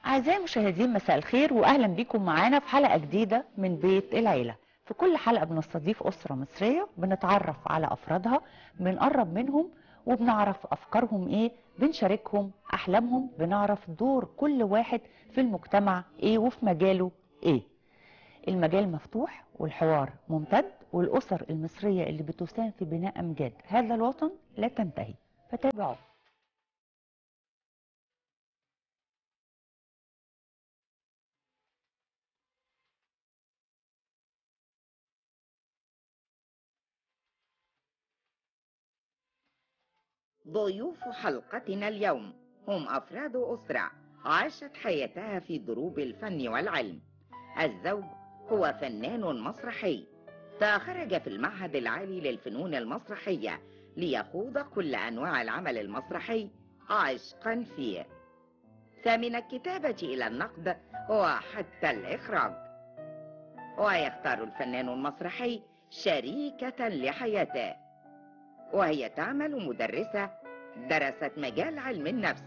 أعزائي المشاهدين مساء الخير وأهلا بكم معانا في حلقة جديدة من بيت العيلة في كل حلقة بنستضيف أسرة مصرية بنتعرف على أفرادها بنقرب منهم وبنعرف أفكارهم إيه بنشاركهم أحلامهم بنعرف دور كل واحد في المجتمع إيه وفي مجاله إيه المجال مفتوح والحوار ممتد والأسر المصرية اللي بتساهم في بناء أمجاد هذا الوطن لا تنتهي فتابعوا ضيوف حلقتنا اليوم هم أفراد أسرة عاشت حياتها في دروب الفن والعلم الزوج هو فنان مسرحي تخرج في المعهد العالي للفنون المسرحية ليخوض كل أنواع العمل المسرحي عشقا فيه فمن الكتابة إلى النقد وحتى الإخراج ويختار الفنان المسرحي شريكة لحياته وهي تعمل مدرسة درست مجال علم النفس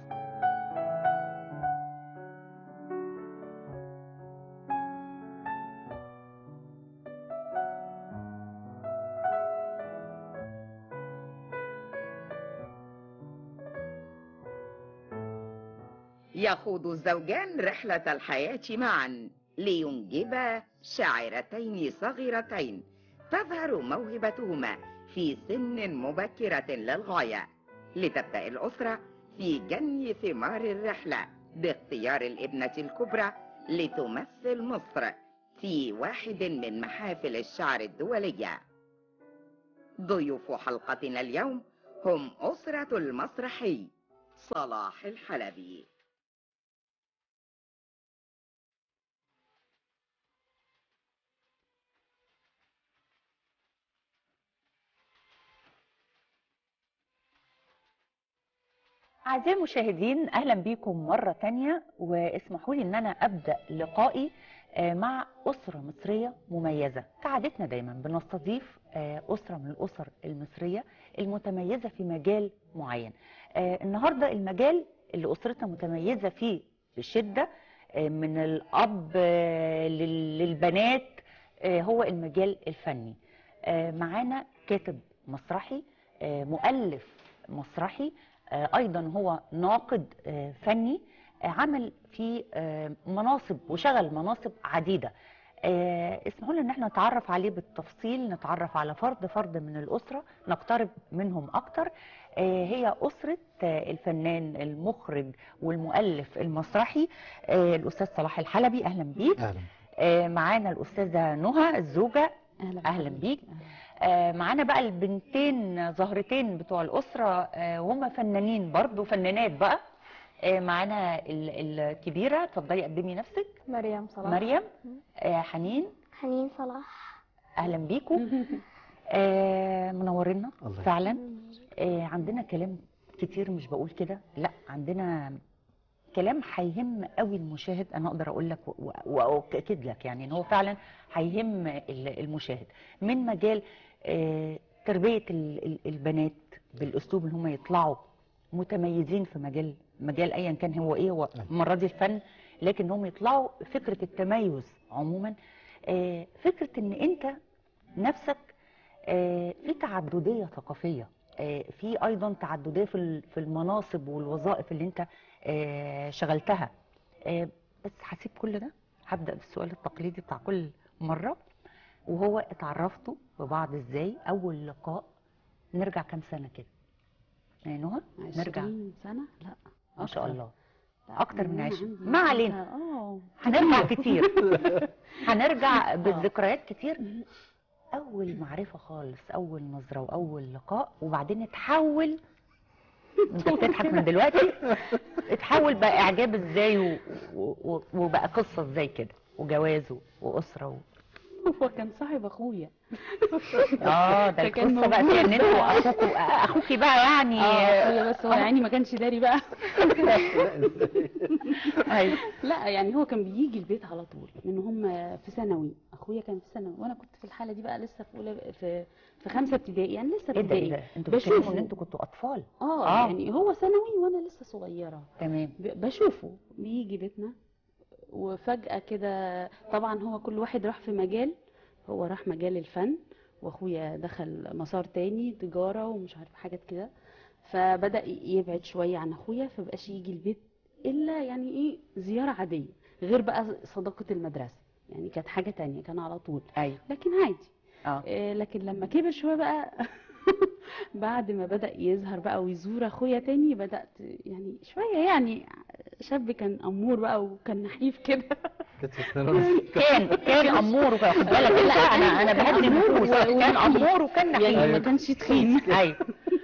يخوض الزوجان رحلة الحياة معا لينجبا شاعرتين صغيرتين تظهر موهبتهما في سن مبكرة للغاية لتبدأ الأسرة في جني ثمار الرحلة باختيار الابنة الكبرى لتمثل مصر في واحد من محافل الشعر الدولية ضيوف حلقتنا اليوم هم أسرة المسرحي صلاح الحلبي أعزائي المشاهدين أهلا بكم مرة تانية واسمحوا لي إن أنا أبدأ لقائي آه، مع أسرة مصرية مميزة كعادتنا دايما بنستضيف آه، أسرة من الأسر المصرية المتميزة في مجال معين آه، النهاردة المجال اللي أسرتنا متميزة فيه بشدة آه، من الأب آه، لل- للبنات آه، هو المجال الفني آه، معانا كاتب مسرحي آه، مؤلف مسرحي آه، ايضا هو ناقد آه، فني آه، عمل في آه، مناصب وشغل مناصب عديده آه، اسمحوا لي ان احنا نتعرف عليه بالتفصيل نتعرف على فرد فرد من الاسره نقترب منهم اكتر آه، هي اسره آه، الفنان المخرج والمؤلف المسرحي آه، الاستاذ صلاح الحلبي اهلا بيك اهلا آه، معانا الاستاذه نهى الزوجه اهلا اهلا بيك آه، معانا بقى البنتين زهرتين بتوع الأسرة آه، وهم فنانين برضو فنانات بقى آه، معانا ال- الكبيرة اتفضلي قدمي نفسك مريم صلاح مريم آه، حنين حنين صلاح أهلا بيكم آه، منورينا الله فعلا آه، عندنا كلام كتير مش بقول كده لا عندنا كلام هيهم قوي المشاهد انا اقدر اقول لك و- و- واؤكد لك يعني ان هو فعلا هيهم ال- المشاهد من مجال آه، تربيه ال- ال- البنات بالاسلوب اللي هم يطلعوا متميزين في مجال مجال ايا كان هو ايه هو المره دي الفن لكن هم يطلعوا فكره التميز عموما آه، فكره ان انت نفسك آه، في تعدديه ثقافيه آه، في ايضا تعدديه في ال- في المناصب والوظائف اللي انت آه، شغلتها آه، بس هسيب كل ده هبدا بالسؤال التقليدي بتاع كل مره وهو اتعرفتوا ببعض ازاي اول لقاء نرجع كام سنه كده يا نهى نرجع 20 سنة لا ما شاء أكتر. الله لا، أكتر من أنا 20. عندي ما علينا. اه هنرجع كتير هنرجع بالذكريات كتير اول معرفه خالص اول نظره واول لقاء وبعدين اتحول انت بتضحك من دلوقتي اتحول بقى اعجاب ازاي و... و... و... وبقى قصه ازاي كده وجواز و... واسره و... هو كان صاحب اخويا اه ده فكان القصه بقى موجود. فيها ان انتوا اخوكوا اخوكي بقى يعني اه أخويا بس هو يعني ما كانش داري بقى أيوة. لا يعني هو كان بيجي البيت على طول من هم في ثانوي اخويا كان في ثانوي وانا كنت في الحاله دي بقى لسه في اولى في في خمسه ابتدائي يعني لسه ايه ده ايه ابتدائي ده انتوا بتتكلموا ان بشوفه. انتوا كنتوا اطفال اه آه. يعني هو ثانوي وانا لسه صغيره تمام ب- بشوفه بيجي بيتنا وفجأة كده طبعا هو كل واحد راح في مجال هو راح مجال الفن واخويا دخل مسار تاني تجارة ومش عارف حاجات كده فبدأ يبعد شوية عن اخويا فبقاش يجي البيت الا يعني ايه زيارة عادية غير بقى صداقة المدرسة يعني كانت حاجة تانية كان على طول ايوه لكن عادي اه آه، لكن لما كبر شويه بقى بعد ما بدأ يظهر بقى ويزور اخويا تاني بدأت يعني شويه يعني شاب كان امور بقى وكان نحيف كده كانت في ثانوي كان كان امور خد بالك لا انا انا بهدي النفوس كان امور وكان يعني نحيف ما كانش تخين ايوه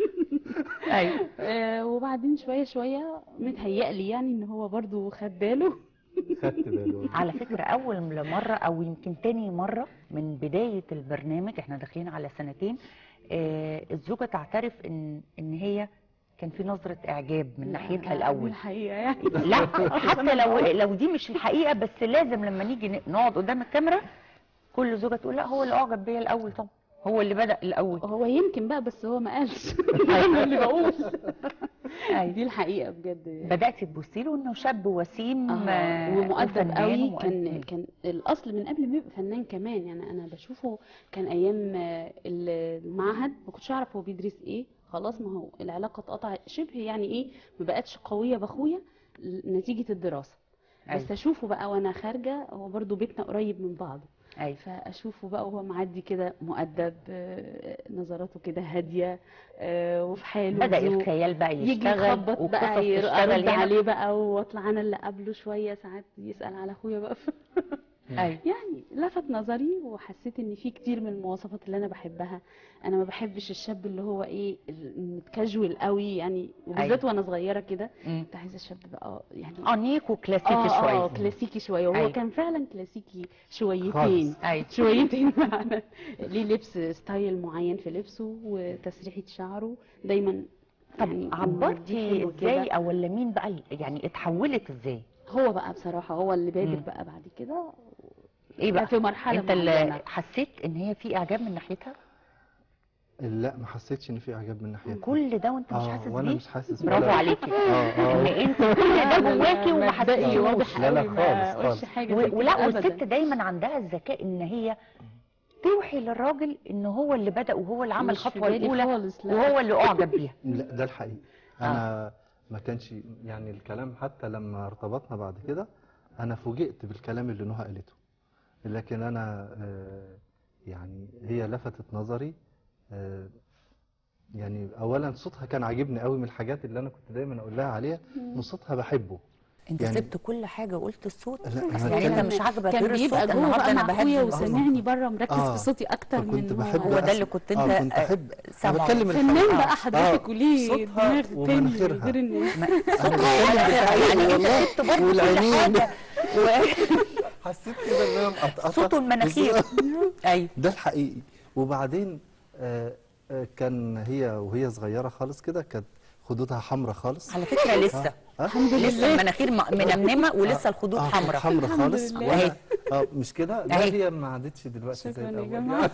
ايوه آه، وبعدين شويه شويه متهيألي يعني ان هو برضو خد باله خدت باله على فكرة أول مرة أو يمكن تاني مرة من بداية البرنامج احنا داخلين على سنتين آه الزوجة تعترف إن إن هي كان في نظرة إعجاب من ناحيتها الأول الحقيقه يعني لا حتى لو لو دي مش الحقيقة بس لازم لما نيجي ن- نقعد قدام الكاميرا كل زوجة تقول لا هو اللي أعجب بيا الأول طبعا هو اللي بدأ الأول هو يمكن بقى بس هو ما قالش انا اللي بقول أيوة. دي الحقيقه بجد بدأت تبصي له إنه شاب وسيم آه، آه، ومؤدب وفنان قوي ومؤدب. كان كان الاصل من قبل ما يبقى فنان كمان يعني انا بشوفه كان ايام آه، المعهد ما كنتش اعرف هو بيدرس ايه خلاص ما هو العلاقه اتقطع شبه يعني ايه ما بقتش قويه باخويا نتيجه الدراسه بس أيوة. اشوفه بقى وانا خارجه هو برضو بيتنا قريب من بعض أيوة. فاشوفه بقى وهو معدي كده مؤدب آه، نظراته كده هاديه آه، وفي حاله بدأ ذوق. الخيال بقى يجي يشتغل يخبط وقصص بقى ير- تشتغل ارد هنا عليه بقى واطلع انا اللي قبله شويه ساعات يسال على اخويا بقى أيوة. يعني لفت نظري وحسيت ان في كتير من المواصفات اللي انا بحبها انا ما بحبش الشاب اللي هو ايه المتكاجوال قوي يعني وبالذات أيوة. وانا صغيره كده مم. كنت عايزه الشاب بقى يعني أنيق وكلاسيكي اه شوية اه كلاسيكي شويه وهو أيوة. كان فعلا كلاسيكي شويتين خالص. أيوة. شويتين فعلا ليه لبس ستايل معين في لبسه وتسريحه شعره دايما طب يعني عبرتي حلو كده. ازاي او ولا مين بقى ال- يعني اتحولت ازاي هو بقى بصراحة هو اللي بادر مم. بقى بعد كده ايه بقى في مرحلة انت اللي معينة. حسيت ان هي في اعجاب من ناحيتها لا ما حسيتش ان في اعجاب من ناحيتها كل ده وانت مش اه حاسس وانا بيه مش حاسس برافو ولا- عليكي اه ان اه انت كل ده جواكي وما مبدئي حسيتيش واضح لا، لا، قوي ما خالص، قولش خالص. حاجة زي و- ولا كده والست أبداً. دايما عندها الذكاء ان هي توحي للراجل ان هو اللي بدأ وهو اللي عمل مش في الخطوه بالي الاولى خالص لا وهو اللي اعجب بيها لا ده الحقيقي انا ما كانش يعني الكلام حتى لما ارتبطنا بعد كده انا فوجئت بالكلام اللي نهى قالته لكن انا آه، يعني هي لفتت نظري آه، يعني اولا صوتها كان عاجبني قوي من الحاجات اللي انا كنت دايما اقول لها عليها ان صوتها بحبه انت يعني- سبت كل حاجه وقلت الصوت لا، أنا يعني انت كان- مش عاجبك كان غير الصوت بيبقى جوه النهارده بقى انا مع اخويا بهدي وسامعني بره مركز آه. في صوتي اكتر فكنت من بحب هو ده أس- اللي كنت اه انت كنت آه، احب انا سامعه. بتكلم فنان الحقيقة. بقى حضرتك آه، وليه صوتها دماغ تاني ومناخيرها. غير الناس ما- أنا يعني بتكلم انت سبت برضه كل والعينين. حاجه و- حسيت كده ان انا مقطقطه صوت المناخير ايوه ده الحقيقي وبعدين آه، آه، كان هي وهي صغيره خالص كده كانت خدودها حمراء خالص على فكره لسه الحمد لسه المناخير م- منمنمه ولسه الخدود اه حمراء حمراء الحمد خالص لله. وانا اه مش كده لا أهي. هي ما عادتش دلوقتي زي شكرا يا الاول جماعة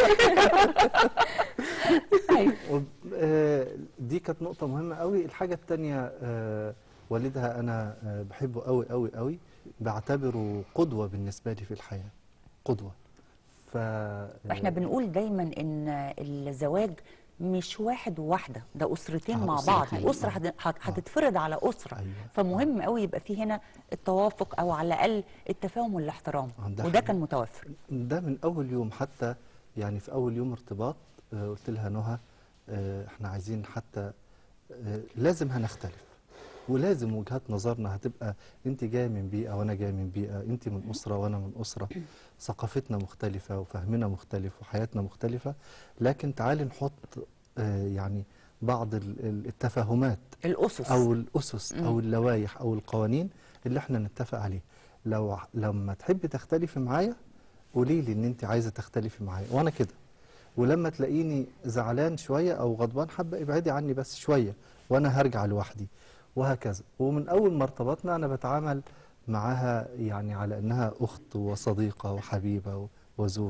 وب- آه، دي كانت نقطة مهمة قوي الحاجة التانية آه، والدها أنا آه، بحبه قوي قوي قوي بعتبره قدوة بالنسبة لي في الحياة قدوة ف احنا بنقول دايما ان الزواج مش واحد وواحده ده اسرتين آه، مع أسرتين. بعض اسره هت- هت- هتتفرض على اسره أيوة. فمهم قوي يبقى في هنا التوافق او على الاقل التفاهم والاحترام آه، ده وده حقيقي. كان متوفر ده من أول يوم حتى يعني في أول يوم ارتباط آه، قلت لها نهى آه، احنا عايزين حتى آه، لازم هنختلف ولازم وجهات نظرنا هتبقى انت جايه من بيئه وانا جاي من بيئه انت من اسره وانا من اسره ثقافتنا مختلفه وفهمنا مختلف وحياتنا مختلفه لكن تعالي نحط آه، يعني بعض ال- ال- التفاهمات الاسس او الاسس او اللوائح او القوانين اللي احنا نتفق عليها لو ع- لما تحبي تختلفي معايا قولي لي ان انت عايزه تختلفي معايا وانا كده ولما تلاقيني زعلان شويه او غضبان حبه ابعدي عني بس شويه وانا هرجع لوحدي وهكذا ومن اول ما ارتبطنا انا بتعامل معاها يعني على انها اخت وصديقه وحبيبه و- وزوجه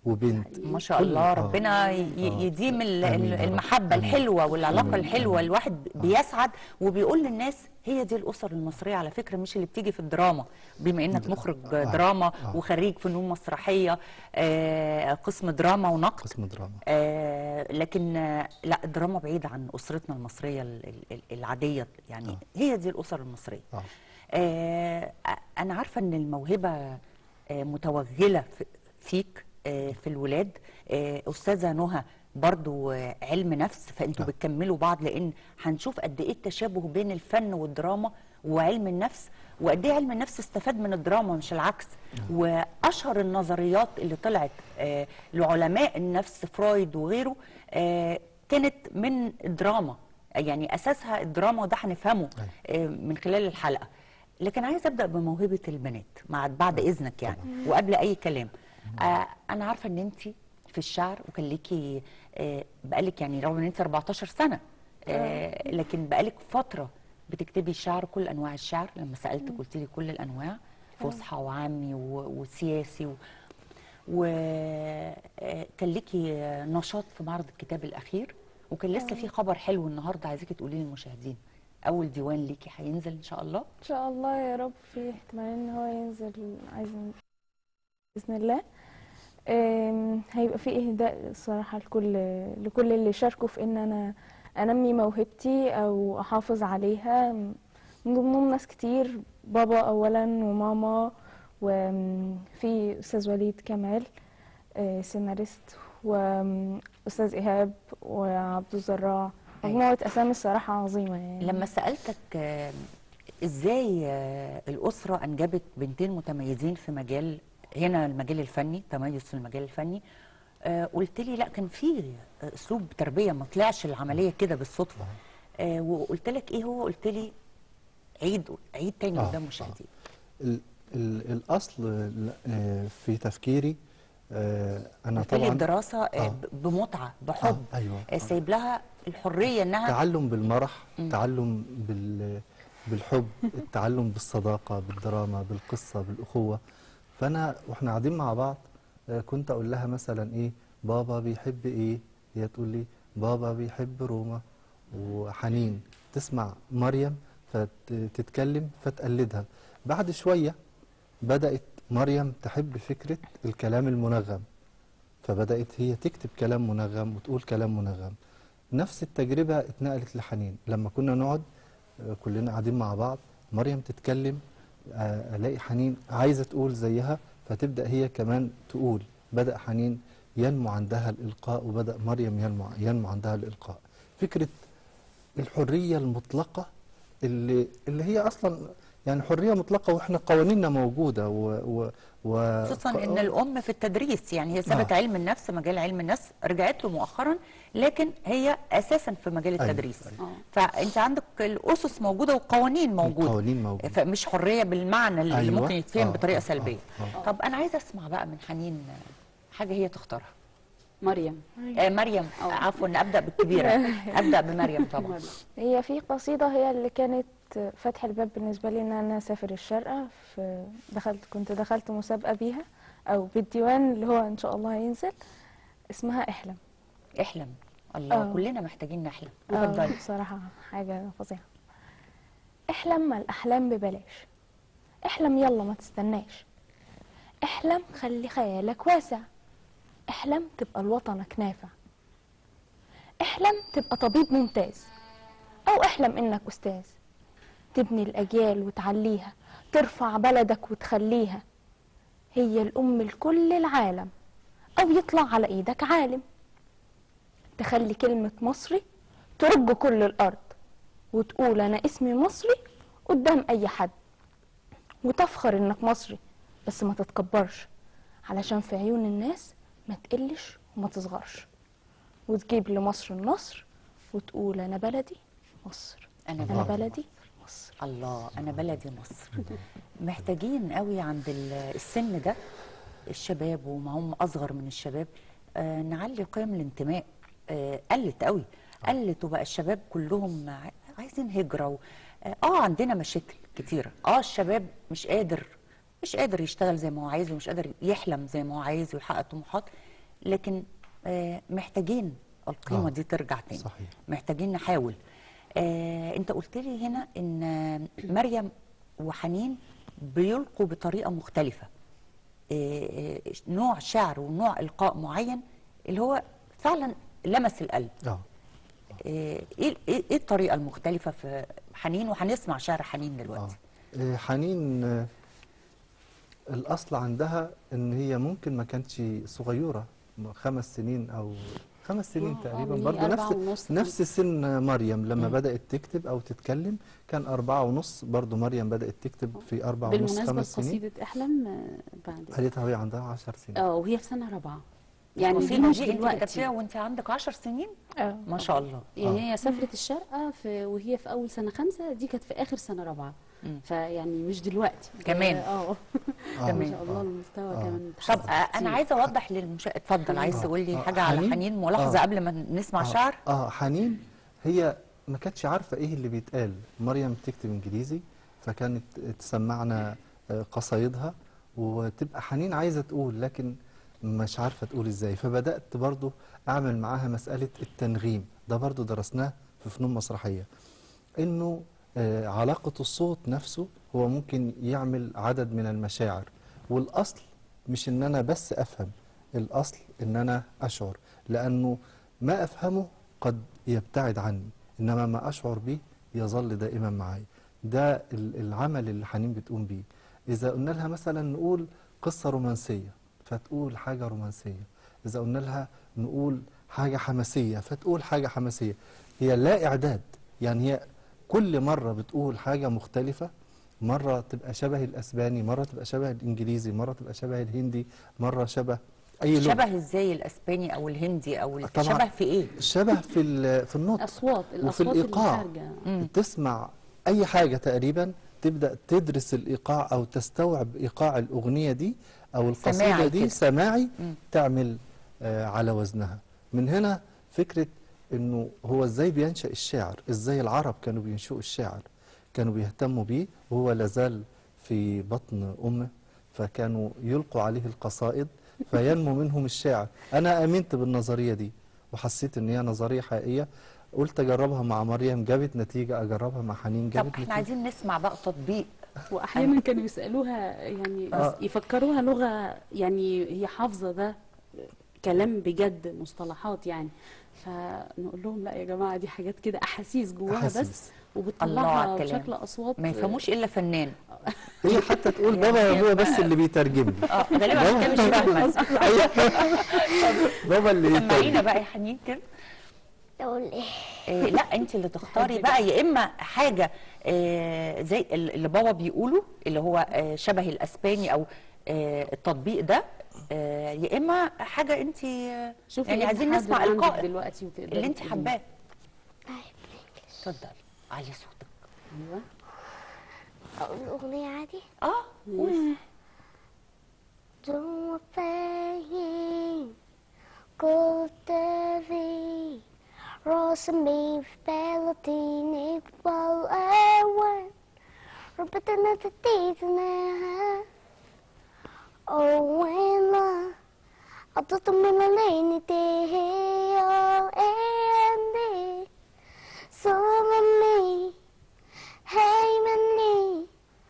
وبنت ما شاء كل- الله آه. ربنا ي- آه. يديم ال- آمين يا ال- رب. المحبة آمين. الحلوة والعلاقة آمين. الحلوة آمين. الواحد بيسعد وبيقول للناس هي دي الأسر المصرية على فكرة مش اللي بتيجي في الدراما بما إنك مخرج آه. دراما آه. وخريج فنون مسرحية آه، قسم دراما ونقد قسم دراما آه لكن آه لا الدراما بعيدة عن أسرتنا المصرية ال- ال- ال- العادية يعني آه. هي دي الأسر المصرية آه. آه أنا عارفة إن الموهبة آه متوغلة في- فيك آه في الولاد آه أستاذة نهى برضو آه علم نفس فأنتوا آه. بتكملوا بعض لأن هنشوف قد إيه التشابه بين الفن والدراما وعلم النفس وقد إيه علم النفس استفاد من الدراما مش العكس وأشهر النظريات اللي طلعت آه لعلماء النفس فرويد وغيره آه كانت من الدراما يعني أساسها الدراما وده هنفهمه آه من خلال الحلقة لكن عايز ابدا بموهبه البنات مع بعد اذنك يعني وقبل اي كلام آه انا عارفه ان انت في الشعر وكان ليكي آه بقالك يعني رغم ان انت 14 سنه آه لكن بقالك فتره بتكتبي شعر كل انواع الشعر لما سالتك قلت لي كل الانواع فصحى وعامي و- وسياسي و... وكان ليكي آه، نشاط في معرض الكتاب الاخير وكان لسه في خبر حلو النهارده عايزاكي تقولي للمشاهدين اول ديوان ليكي هينزل ان شاء الله ان شاء الله يا رب في احتمال ان هو ينزل عايز باذن الله أم، هيبقى في اهداء الصراحه لكل لكل اللي شاركوا في ان انا انمي موهبتي او احافظ عليها من ضمنهم ناس كتير بابا اولا وماما وفي استاذ وليد كمال آه، سيناريست واستاذ ايهاب وعبد الزراع مجموعه اسامي الصراحه عظيمه يعني لما سألتك آه، ازاي آه، الأسرة أنجبت بنتين متميزين في مجال هنا المجال الفني تميز في المجال الفني آه، قلت لي لا كان في أسلوب تربية ما طلعش العملية كده بالصدفة آه، وقلت لك إيه هو قلت لي عيد عيد تاني آه، قدام مشاهدين ال ال الأصل ل- آه، في تفكيري آه، أنا قلت لي طبعا الدراسة آه، آه. ب- بمتعة بحب آه، أيوة. آه، سايب لها الحرية إنها تعلم بالمرح تعلم بال بالحب التعلم بالصداقة بالدراما بالقصة بالأخوة فأنا وإحنا قاعدين مع بعض آه، كنت أقول لها مثلا إيه بابا بيحب إيه هي تقول لي بابا بيحب روما وحنين تسمع مريم فتتكلم فتقلدها بعد شوية بدأت مريم تحب فكرة الكلام المنغم فبدأت هي تكتب كلام منغم وتقول كلام منغم نفس التجربة اتنقلت لحنين لما كنا نقعد آه، كلنا قاعدين مع بعض مريم تتكلم آه، الاقي حنين عايزة تقول زيها فتبدأ هي كمان تقول بدأ حنين ينمو عندها الإلقاء وبدأ مريم ينمو, ينمو عندها الإلقاء فكرة الحرية المطلقة اللي, اللي هي أصلا يعني حرية مطلقة وإحنا قوانيننا موجودة و, و, و خصوصا ان الام في التدريس يعني هي سابت آه. علم النفس مجال علم النفس رجعت له مؤخرا لكن هي اساسا في مجال أيوة، التدريس أيوة. فانت عندك الاسس موجوده والقوانين موجوده القوانين موجودة. فمش حريه بالمعنى اللي أيوة. ممكن يتفهم آه، بطريقه آه، سلبيه آه، طب انا عايزه اسمع بقى من حنين حاجه هي تختارها مريم آه مريم عفوا ابدا بالكبيره ابدا بمريم طبعا مريم. هي في قصيدة هي اللي كانت فتح الباب بالنسبة لي ان انا اسافر الشارقة في دخلت كنت دخلت مسابقة بيها او بالديوان اللي هو ان شاء الله هينزل اسمها احلم احلم الله آه. كلنا محتاجين نحلم آه، اتفضلي بصراحة حاجة فظيعة احلم ما الأحلام ببلاش احلم يلا ما تستناش احلم خلي خيالك واسع احلم تبقى لوطنك نافع احلم تبقى طبيب ممتاز أو احلم إنك أستاذ تبني الأجيال وتعليها ترفع بلدك وتخليها هي الأم لكل العالم أو يطلع على إيدك عالم تخلي كلمة مصري ترج كل الأرض وتقول أنا اسمي مصري قدام أي حد وتفخر إنك مصري بس ما تتكبرش علشان في عيون الناس ما تقلش وما تصغرش وتجيب لمصر النصر وتقول أنا بلدي مصر انا أنا بلدي بلدي مصر الله انا بلدي مصر محتاجين قوي عند ال- السن ده الشباب وما هم اصغر من الشباب آه نعلي قيم الانتماء آه قلت قوي قلت وبقى الشباب كلهم ع- عايزين هجره و... اه آه، عندنا مشاكل كتيره اه الشباب مش قادر مش قادر يشتغل زي ما هو عايز ومش قادر يحلم زي ما هو عايز ويحقق طموحات لكن آه، محتاجين القيمه آه، دي ترجع تاني صحيح محتاجين نحاول آه، انت قلت لي هنا ان آه، مريم وحنين بيلقوا بطريقه مختلفه آه، آه، نوع شعر ونوع القاء معين اللي هو فعلا لمس القلب اه آه، ايه ايه إيه الطريقه المختلفه في حنين وهنسمع شعر حنين دلوقتي آه، حنين آه، الأصل عندها إن هي ممكن ما كانتش صغيرة م- خمس سنين أو خمس سنين آه، تقريبا آه، هي برضه أربعة نفس ونص نفس سن مريم لما مم. بدأت تكتب أو تتكلم كان أربعة ونص برضه مريم بدأت تكتب في أربعة ونص بالمناسبة خمس سنين قصيدة احلم آه، بعد قالتها وهي عندها عشر سنين اه وهي في سنة رابعة يعني دي القصيدة مش دي انت دلوقتي كتبتيها وانت عندك 10 سنين اه ما شاء الله يعني هي سافرت الشارقة في وهي في أول سنة خمسة دي كانت في آخر سنة رابعة مم. فيعني مش دلوقتي كمان. اه آه، ما تمام. شاء الله المستوى آه. كمان طب اتحسن آه، انا كتير. عايزه اوضح للمشاهد اتفضل عايز آه، تقول لي آه، حاجه على حنين؟ حنين ملاحظه آه. قبل ما نسمع آه، شعر اه حنين هي ما كانتش عارفه ايه اللي بيتقال مريم بتكتب انجليزي فكانت تسمعنا آه، قصايدها وتبقى حنين عايزه تقول لكن مش عارفه تقول ازاي فبدات برضو اعمل معاها مساله التنغيم ده برضو درسناه في فنون مسرحيه انه آه، علاقه الصوت نفسه هو ممكن يعمل عدد من المشاعر والاصل مش ان انا بس افهم الاصل ان انا اشعر لانه ما افهمه قد يبتعد عني انما ما اشعر به يظل دائما معي ده ال- العمل اللي حنين بتقوم بيه اذا قلنا لها مثلا نقول قصه رومانسيه فتقول حاجه رومانسيه اذا قلنا لها نقول حاجه حماسيه فتقول حاجه حماسيه هي لا اعداد يعني هي كل مره بتقول حاجه مختلفه مره تبقى شبه الاسباني مره تبقى شبه الانجليزي مره تبقى شبه الهندي مره شبه اي لغه شبه ازاي الاسباني او الهندي او ال- طبعاً. شبه في ايه شبه في ال- في النطق أصوات وفي الأصوات اللي الإيقاع. خارجة مم. تسمع اي حاجه تقريبا تبدا تدرس الايقاع او تستوعب ايقاع الاغنيه دي او القصيده سماعي دي كده. سماعي مم. تعمل آه على وزنها من هنا فكره انه هو ازاي بينشا الشعر ازاي العرب كانوا بينشئوا الشعر كانوا بيهتموا بيه وهو لازال في بطن امه فكانوا يلقوا عليه القصائد فينمو منهم الشاعر انا امنت بالنظريه دي وحسيت ان هي نظريه حقيقيه قلت اجربها مع مريم جابت نتيجه اجربها مع حنين طب جابت احنا نتيجه عايزين نسمع بقى تطبيق واحيانا كانوا يسالوها يعني آه. يفكروها لغه يعني هي حافظه ده كلام بجد مصطلحات يعني فنقول لهم لا يا جماعه دي حاجات كده احاسيس جواها بس أحاسيس. الله وبتطلعها على الكلام. بشكل اصوات ما يفهموش الا فنان هي حتى تقول بابا يا ابويا بس اللي بيترجم لي اه غالبا عشان كده مش فاهمه أيوة. بابا اللي سمعينا يترجم بقى يا حنين كده اقول ايه إيه لا انت اللي تختاري بقى يا اما حاجه إيه زي ال- اللي بابا بيقوله اللي هو آه، شبه الاسباني او آه، التطبيق ده آه، يا اما حاجه انت آه، شوفي يعني إيه عايزين الحاجة نسمع اللي عندك القائد دلوقتي وتقدري اللي انت تقوليه. حباه طيب اتفضل علي صوتك ايوه اقول اغنيه عادي اه قولي. Don't fade, قلتلي راس مي في بلدي نقبل أول ربطنا تديدنا أولا قضيت من الليل تهي أندي سلمي هيمني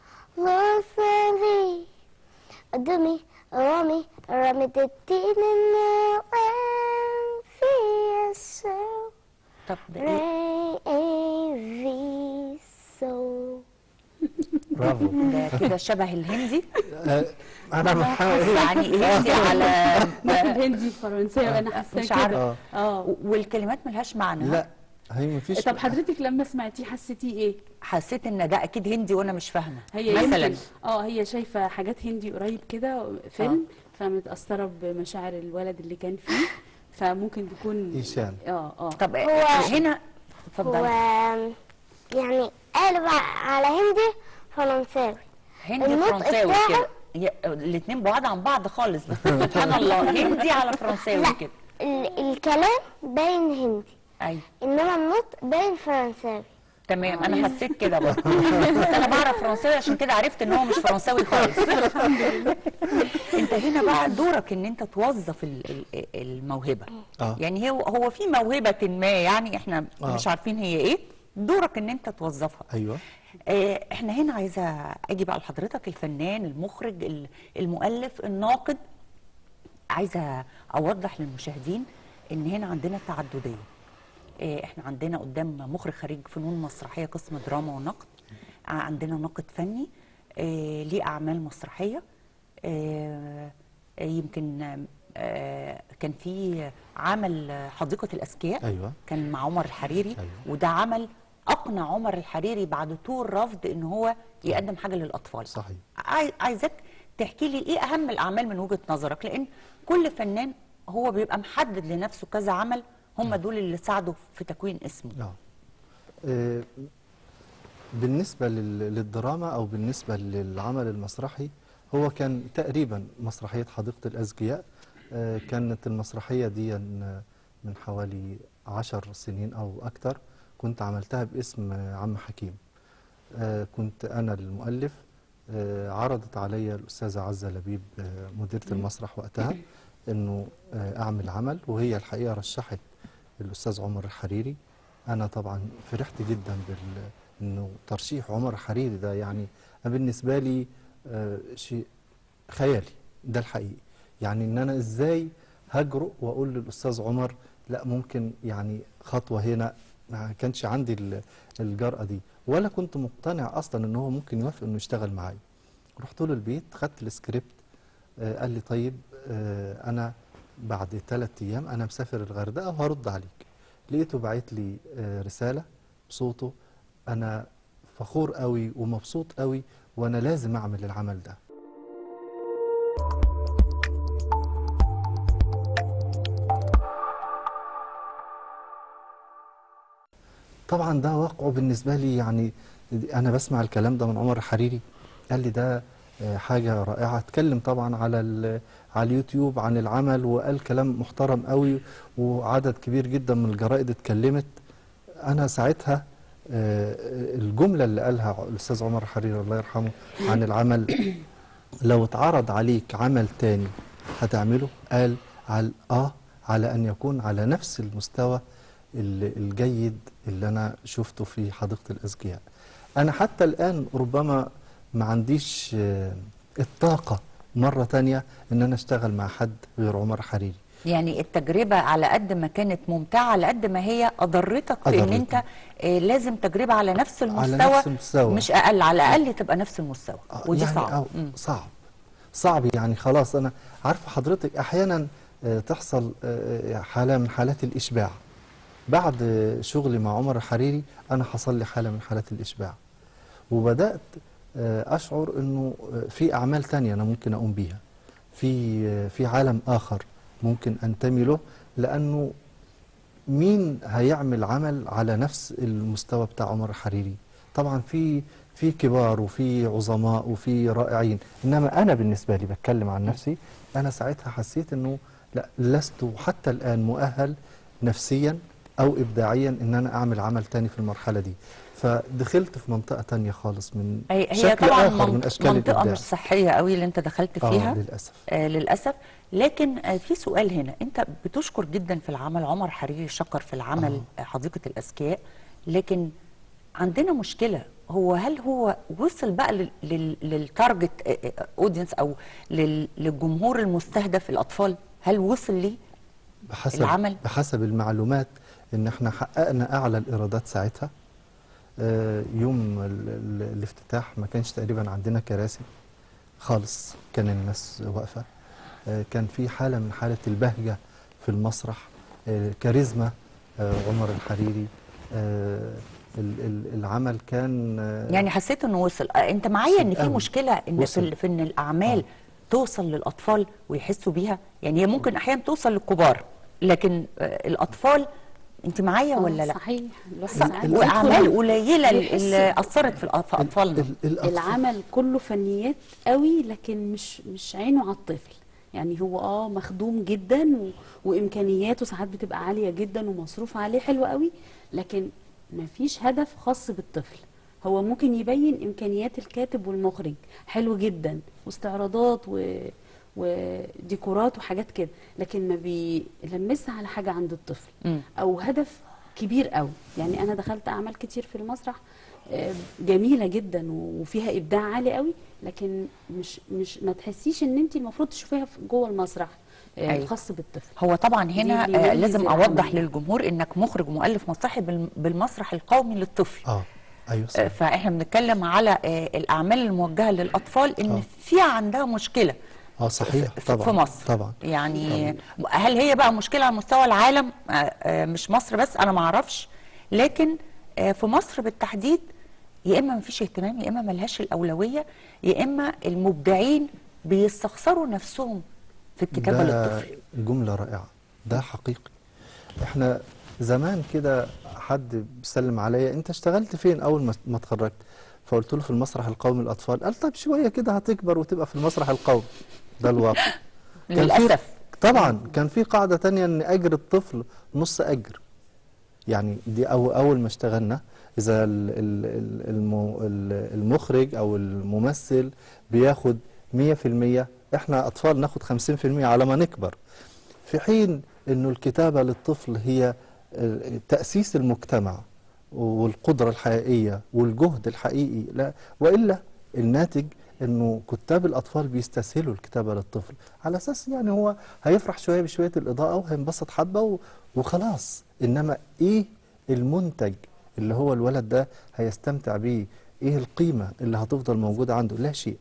لوثلي قدامي رامي رامي تدين النوم في السو طب ده ايه ري في سو برافو ده كده شبه الهندي آه، انا بحاول يعني هندي على الهندي الفرنسيه انا حاساه مش كده عارفة. اه اه والكلمات ملهاش معنى لا هي مفيش طب حضرتك لما سمعتيه حسيتيه ايه؟ حسيت ان ده اكيد هندي وانا مش فاهمه هي مثلا يمكن اه هي شايفه حاجات هندي قريب كده فيلم فمتاثره بمشاعر الولد اللي كان فيه فممكن تكون هشام. اه اه طب هو- هنا هو اتفضلي يعني قالب على هندي فرنساوي هندي النطق فرنساوي بتاعه- كده الاثنين بعاد عن بعض خالص بس سبحان الله هندي على فرنساوي لا كده ال- الكلام باين هندي ايوه انما النطق باين فرنساوي تمام انا حسيت كده برضه بس انا بعرف فرنساوي عشان كده عرفت ان هو مش فرنساوي خالص انت هنا بقى دورك ان انت توظف ال- ال- الموهبه آه. يعني هو هو في موهبه ما يعني احنا آه. مش عارفين هي ايه دورك ان انت توظفها ايوه آه، احنا هنا عايزه اجي بقى لحضرتك الفنان المخرج ال- المؤلف الناقد عايزه اوضح للمشاهدين ان هنا عندنا تعدديه آه، احنا عندنا قدام مخرج خريج فنون مسرحيه قسم دراما ونقد ع- عندنا ناقد فني آه، ليه اعمال مسرحيه آه، آه، يمكن آه، كان في عمل آه، حديقه الاذكياء ايوه كان مع عمر الحريري أيوة. وده عمل اقنع عمر الحريري بعد طول رفض ان هو يقدم حاجه للاطفال صحيح عاي- عايزاك تحكي لي ايه اهم الاعمال من وجهه نظرك لان كل فنان هو بيبقى محدد لنفسه كذا عمل هم دول اللي ساعدوا في تكوين اسمه اه آه، بالنسبة لل- للدراما أو بالنسبة للعمل المسرحي هو كان تقريبا مسرحية حديقة الأذكياء آه، كانت المسرحية دي آه، من حوالي عشر سنين أو أكتر كنت عملتها باسم آه، عم حكيم آه، كنت أنا المؤلف آه، عرضت علي الأستاذة عزة لبيب آه، مديرة المسرح وقتها أنه آه، أعمل عمل وهي الحقيقة رشحت الأستاذ عمر الحريري أنا طبعا فرحت جدا بال إنه ترشيح عمر الحريري ده يعني أنا بالنسبة لي آه، شيء خيالي ده الحقيقي يعني إن أنا إزاي هجرؤ وأقول للأستاذ عمر لا ممكن يعني خطوة هنا ما كانش عندي ال- الجرأة دي ولا كنت مقتنع أصلا إن هو ممكن يوافق إنه يشتغل معايا رحت له البيت خدت السكريبت آه، قال لي طيب آه، أنا بعد ثلاث أيام أنا مسافر الغردقة وهرد عليك لقيته باعت لي آه، رسالة بصوته أنا فخور قوي ومبسوط قوي وأنا لازم أعمل العمل ده طبعا ده واقعه بالنسبة لي يعني أنا بسمع الكلام ده من عمر الحريري قال لي ده آه، حاجة رائعة اتكلم طبعا على ال- على اليوتيوب عن العمل وقال كلام محترم قوي وعدد كبير جدا من الجرائد اتكلمت أنا ساعتها آه، الجملة اللي قالها الأستاذ عمر الحريري الله يرحمه عن العمل لو اتعرض عليك عمل تاني هتعمله قال على اه على ان يكون على نفس المستوى ال- الجيد اللي انا شفته في حديقه الاذكياء انا حتى الان ربما ما عنديش آه، الطاقه مره تانية ان انا اشتغل مع حد غير عمر حريري يعني التجربة على قد ما كانت ممتعة على قد ما هي أضرتك في إن أضرتني. أنت آه، لازم تجربة على نفس على المستوى نفس المستوى. مش أقل على الأقل تبقى نفس المستوى آه، ودي يعني صعب أو مم. صعب صعب يعني خلاص انا عارفه حضرتك احيانا آه، تحصل آه، حاله من حالات الاشباع بعد آه، شغلي مع عمر الحريري انا حصل لي حاله من حالات الاشباع وبدات آه، اشعر انه آه، في اعمال تانية انا ممكن اقوم بيها في آه، في عالم اخر ممكن انتمي له لانه مين هيعمل عمل على نفس المستوى بتاع عمر الحريري طبعا في في كبار وفي عظماء وفي رائعين انما انا بالنسبه لي بتكلم عن نفسي انا ساعتها حسيت انه لا لست حتى الان مؤهل نفسيا او ابداعيا ان انا اعمل عمل تاني في المرحله دي فدخلت في منطقه تانية خالص من هي هي شكل طبعا اخر من منط- اشكال منطقة الابداع مش صحية قوي اللي أنت دخلت اه فيها للاسف آه للأسف لكن آه في سؤال هنا أنت بتشكر جدا في العمل عمر حريري شكر في العمل آه. حديقة الأذكياء لكن عندنا مشكلة هو هل هو وصل بقى لل- لل- للتارجت اودينس أو لل- للجمهور المستهدف الأطفال هل وصل ليه؟ بحسب العمل؟ بحسب المعلومات ان احنا حققنا اعلى الايرادات ساعتها آه، يوم ال- ال- الافتتاح ما كانش تقريبا عندنا كراسي خالص كان الناس واقفه آه، كان في حاله من حاله البهجه في المسرح آه، كاريزما آه، عمر الحريري آه، ال- ال- العمل كان آه، يعني حسيت انه وصل آه، انت معايا ان وصل في قوي. مشكله ان في, وصل. ال- في ان الاعمال توصل للاطفال ويحسوا بيها يعني هي ممكن احيانا توصل للكبار لكن آه، الاطفال انت معايا ولا لا صحيح الواحد صح ساعات واعمال بيدخل قليله بيحس- اللي اثرت في الأط- في اطفالنا ال- الأطفال- العمل كله فنيات قوي لكن مش مش عينه على الطفل يعني هو اه مخدوم جدا و... وامكانياته ساعات بتبقى عاليه جدا ومصروف عليه حلو قوي لكن مفيش هدف خاص بالطفل هو ممكن يبين امكانيات الكاتب والمخرج حلو جدا واستعراضات و... وديكورات وحاجات كده لكن ما بيلمسها على حاجه عند الطفل مم. او هدف كبير قوي يعني انا دخلت اعمال كتير في المسرح آه، جميله جدا وفيها ابداع عالي قوي لكن مش مش ما تحسيش ان انت المفروض تشوفيها في- جوه المسرح آه، أيوة. الخاص بالطفل هو طبعا هنا دي آه بيميز لازم العمل. اوضح للجمهور انك مخرج ومؤلف مسرحي بالم- بالمسرح القومي للطفل اه ايوه آه، صح. فاحنا بنتكلم على آه، الاعمال الموجهه للاطفال ان آه. في عندها مشكله اه صحيح في- طبعا في مصر طبعا يعني هل هي بقى مشكله على مستوى العالم آه، آه، مش مصر بس انا ما اعرفش لكن آه، في مصر بالتحديد يا اما مفيش اهتمام يا اما ملهاش الاولويه يا اما المبدعين بيستخسروا نفسهم في الكتابه ده للطفل جملة رائعة ده حقيقي احنا زمان كده حد بيسلم عليا انت اشتغلت فين اول ما ما اتخرجت فقلت له في المسرح القومي للاطفال قال طب شوية كده هتكبر وتبقى في المسرح القومي ده الواقع كان في- للاسف طبعا كان في قاعدة تانية ان اجر الطفل نص اجر يعني دي أو اول ما اشتغلنا اذا ال- ال- ال- المو- ال- المخرج او الممثل بياخد 100% احنا اطفال ناخد 50% على ما نكبر في حين انه الكتابة للطفل هي آه، تأسيس المجتمع والقدرة الحقيقية والجهد الحقيقي لا وإلا الناتج انه كتاب الاطفال بيستسهلوا الكتابة للطفل على اساس يعني هو هيفرح شوية بشوية الاضاءة وهينبسط حبة و- وخلاص انما ايه المنتج اللي هو الولد ده هيستمتع بيه ايه القيمة اللي هتفضل موجودة عنده لا شيء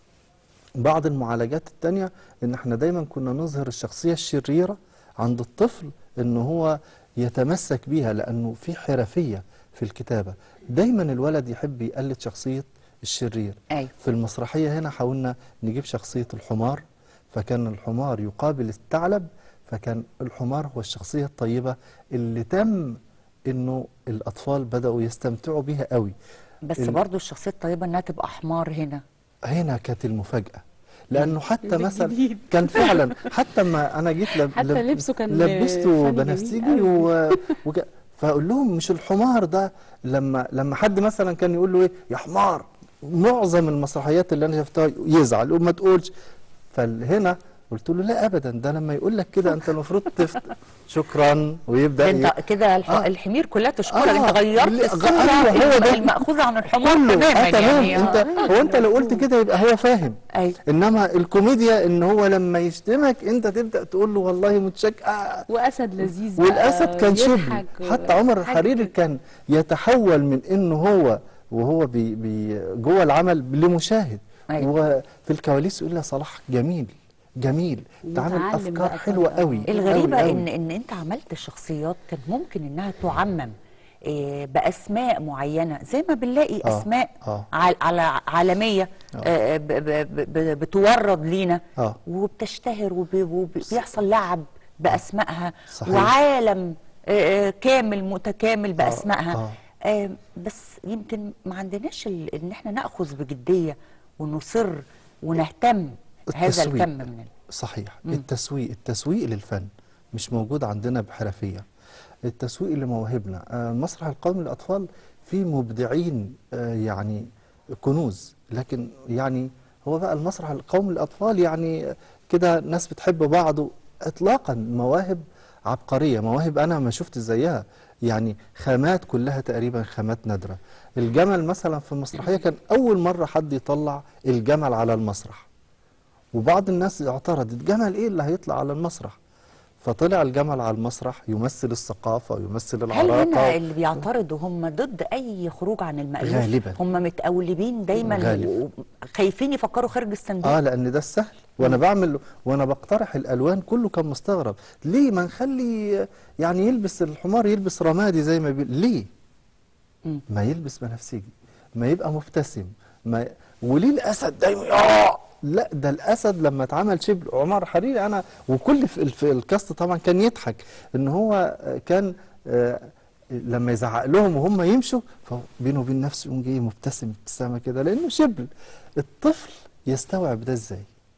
بعض المعالجات التانية ان احنا دايما كنا نظهر الشخصية الشريرة عند الطفل ان هو يتمسك بيها لانه في حرفية في الكتابة دايما الولد يحب يقلد شخصية الشرير ايوه في المسرحية هنا حاولنا نجيب شخصية الحمار فكان الحمار يقابل الثعلب فكان الحمار هو الشخصية الطيبة اللي تم انه الاطفال بدأوا يستمتعوا بيها قوي بس ال- برضو الشخصيه الطيبه انها تبقى حمار هنا هنا كانت المفاجأة لأنه حتى ده مثلا جديد. كان فعلا حتى ما أنا جيت لب حتى لبسه كان لبسته فن بنفسجي جميل و... وك... فأقول لهم مش الحمار ده لما لما حد مثلا كان يقول له إيه يا حمار معظم المسرحيات اللي أنا شفتها يزعل يقول ما تقولش فهنا قلت له لا أبدا ده لما يقول لك كده أنت المفروض تفت شكرا ويبدأ ده ي... انت كده الح... آه. الحمير كلها تشكرك آه. انت غيرت لا، الصوره أيوة، هو ده. المأخوذه عن الحمار كله تماما آه تمام يعني انت هو انت لو قلت كده يبقى هو فاهم ايوه انما الكوميديا ان هو لما يشتمك انت تبدا تقول له والله متشك آه واسد لذيذ بقى والاسد كان شبل يضحك و- حتى عمر حاجة الحريري كده. كان يتحول من انه هو وهو بي بي جوه العمل لمشاهد أيوة. وفي الكواليس يقول لها صلاح جميل جميل تعمل متعلم افكار بقى حلوه طبعاً. قوي الغريبه قوي ان قوي. ان انت عملت شخصيات كان ممكن انها تعمم إيه، باسماء معينه زي ما بنلاقي آه، اسماء آه. عال- على عالميه آه. آه، ب- ب- ب- بتورد لينا اه وبتشتهر وبيحصل لعب باسمائها صحيح. وعالم آه، آه، كامل متكامل باسمائها آه. آه، بس يمكن ما عندناش ال- ان احنا ناخذ بجديه ونصر ونهتم هذا التسويق. الكم من ال- صحيح مم. التسويق التسويق للفن مش موجود عندنا بحرفية التسويق لمواهبنا آه، المسرح القومي للأطفال فيه مبدعين آه، يعني كنوز لكن يعني هو بقى المسرح القومي للأطفال يعني كده ناس بتحب بعض إطلاقا مواهب عبقرية مواهب أنا ما شفت زيها يعني خامات كلها تقريبا خامات نادرة الجمل مثلا في المسرحية كان أول مرة حد يطلع الجمل على المسرح وبعض الناس اعترضت جمل ايه اللي هيطلع على المسرح فطلع الجمل على المسرح يمثل الثقافة ويمثل هل العراقة هنا اللي بيعترضوا هم ضد اي خروج عن المألوف غالباً. هم متقولبين دايما غالباً. وخايفين يفكروا خارج الصندوق اه لان ده السهل وانا بعمل وانا بقترح الالوان كله كان مستغرب ليه ما نخلي يعني يلبس الحمار يلبس رمادي زي ما بيقول ليه مم. ما يلبس بنفسجي ما يبقى مبتسم ما وليه الاسد دايما آه لا ده الاسد لما اتعمل شبل عمر حريري انا وكل في في الكاست طبعا كان يضحك ان هو آه، كان آه، لما يزعق لهم وهم يمشوا فبينه وبين نفسه يقوم جاي مبتسم ابتسامه كده لانه شبل الطفل يستوعب ده ازاي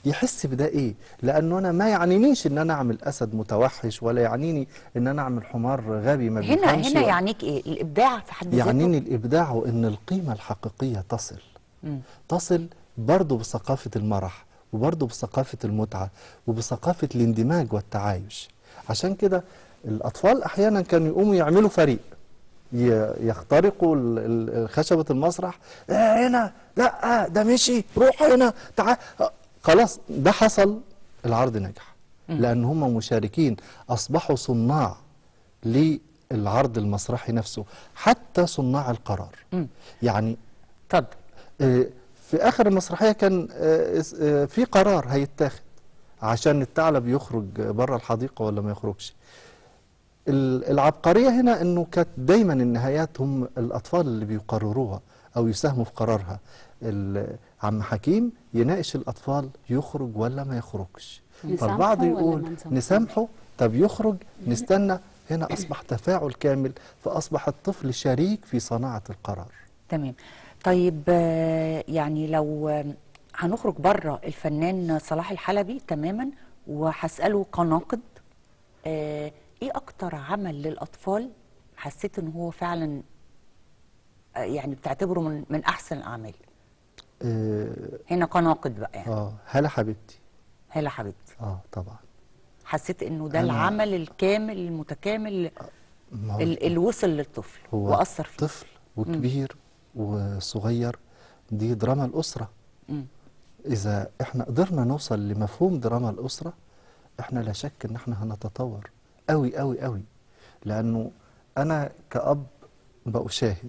يحس بده ايه لانه انا ما يعنينيش ان انا اعمل اسد متوحش ولا يعنيني ان انا اعمل حمار غبي ما هنا بيفهمش هنا ولا- يعنيك ايه الابداع في حد ذاته يعنيني الابداع وان القيمه الحقيقيه تصل مم. تصل برضه بثقافه المرح وبرضه بثقافه المتعه وبثقافه الاندماج والتعايش عشان كده الاطفال احيانا كانوا يقوموا يعملوا فريق ي- يخترقوا ال- ال- خشبة المسرح آه هنا لا ده مشي روح هنا تعال آه، خلاص ده حصل العرض نجح لأن هم مشاركين أصبحوا صناع للعرض المسرحي نفسه حتى صناع القرار مم. يعني اتفضل آه، في آخر المسرحية كان آه، اس- آه، في قرار هيتاخد عشان الثعلب يخرج بره الحديقة ولا ما يخرجش ال- العبقرية هنا انه كانت دايما النهايات هم الاطفال اللي بيقرروها او يساهموا في قرارها ال- عم حكيم يناقش الاطفال يخرج ولا ما يخرجش نسامحه فالبعض ولا يقول ما نسامحوش؟ نسامحه طب يخرج نستنى هنا اصبح تفاعل كامل فاصبح الطفل شريك في صناعة القرار تمام طيب آه، يعني لو آه، هنخرج بره الفنان صلاح الحلبي تماما وهسأله كناقد آه، ايه اكتر عمل للاطفال حسيت ان هو فعلا آه، يعني بتعتبره من من احسن الاعمال اه, هنا كناقد بقى يعني آه هلا حبيبتي هلا حبيبتي اه طبعا حسيت انه ده أنا- العمل الكامل المتكامل ما هو ال- اللي وصل للطفل هو واثر فيه طفل وكبير وصغير دي دراما الأسرة مم. إذا إحنا قدرنا نوصل لمفهوم دراما الأسرة إحنا لا شك إن إحنا هنتطور أوي أوي أوي لأنه أنا كأب بأشاهد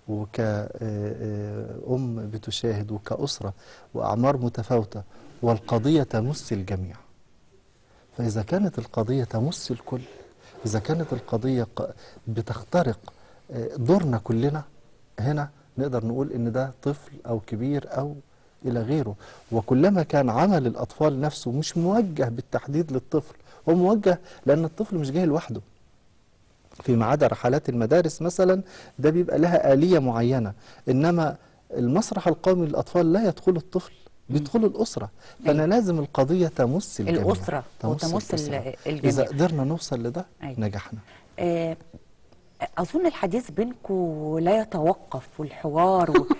وكأم بتشاهد وكأسرة وأعمار متفاوتة والقضية تمس الجميع فإذا كانت القضية تمس الكل إذا كانت القضية ق- بتخترق آه، دورنا كلنا هنا نقدر نقول إن ده طفل أو كبير أو إلى غيره وكلما كان عمل الأطفال نفسه مش موجه بالتحديد للطفل هو موجه لأن الطفل مش جاي لوحده فيما عدا رحلات المدارس مثلا ده بيبقى لها آلية معينة إنما المسرح القومي للأطفال لا يدخل الطفل بيدخل الأسرة فأنا لازم القضية تمس الجميع الأسرة وتمس ال- الأسرة. الجميع. إذا قدرنا نوصل لده أيوة. نجحنا آه، أظن الحديث بينكم لا يتوقف والحوار و...